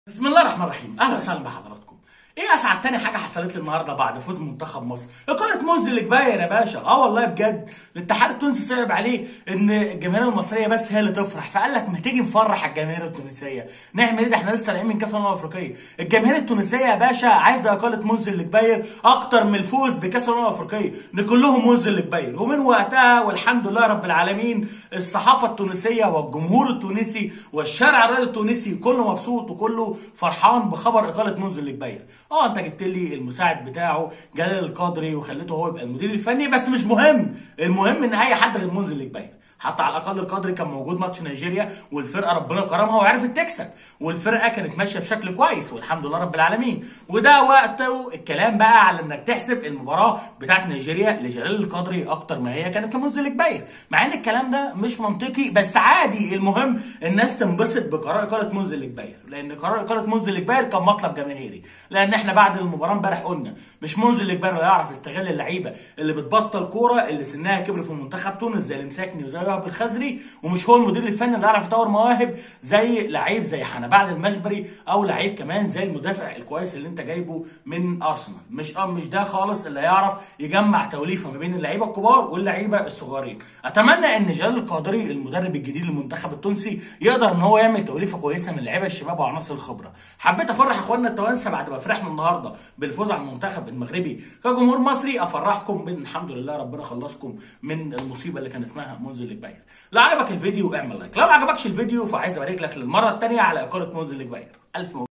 بسم الله الرحمن الرحيم اهلا وسهلا بحضراتكم ايه اسعد تاني حاجه حصلت لي النهارده بعد فوز منتخب مصر اقاله منزل الجباير يا باشا اه والله بجد الاتحاد التونسي صعب عليه ان الجماهير المصريه بس هي اللي تفرح فقال لك ما تيجي نفرح الجماهير التونسيه نعمل ايه ده احنا لسه طالعين من كاس الامم الافريقيه الجماهير التونسيه يا باشا عايزه اقاله منزل الجباير اكتر من الفوز بكاس الامم الافريقيه نقول لهم منزل الجباير ومن وقتها والحمد لله رب العالمين الصحافه التونسيه والجمهور التونسي والشارع الرياضي التونسي كله مبسوط وكله فرحان بخبر اقاله منزل الجباير اه انت جبت لي المساعد بتاعه جلال القادري وخليته هو يبقى المدير الفني بس مش مهم المهم ان اي حد غير منزل الجباير حتى على الاقل القدري كان موجود ماتش نيجيريا والفرقه ربنا كرمها وعرفت تكسب والفرقه كانت ماشيه بشكل كويس والحمد لله رب العالمين وده وقته الكلام بقى على انك تحسب المباراه بتاعت نيجيريا لجلال القدري اكتر ما هي كانت لمنزل الجباير مع ان الكلام ده مش منطقي بس عادي المهم الناس تنبسط بقرار اقاله منزل الجباير لان قرار اقاله منزل الجباير كان مطلب جماهيري لان احنا بعد المباراه امبارح قلنا مش منزل الجباير اللي يعرف يستغل اللعيبه اللي بتبطل كوره اللي سنها كبر في منتخب تونس زي المساكني وزي وهب الخزري ومش هو المدير الفني اللي يعرف يطور مواهب زي لعيب زي حنبعد المشبري او لعيب كمان زي المدافع الكويس اللي انت جايبه من ارسنال مش اه مش ده خالص اللي يعرف يجمع توليفه ما بين اللعيبه الكبار واللعيبه الصغيرين اتمنى ان جلال القادري المدرب الجديد للمنتخب التونسي يقدر ان هو يعمل توليفه كويسه من اللعيبه الشباب وعناصر الخبره حبيت افرح اخواننا التوانسه بعد ما فرحنا النهارده بالفوز على المنتخب المغربي كجمهور مصري افرحكم من الحمد لله ربنا خلصكم من المصيبه اللي كان اسمها منزل الجباير لو عجبك الفيديو اعمل لايك لو ما عجبكش الفيديو فعايز ابارك لك للمره الثانيه على اقاله منزل الجباير الف مبروك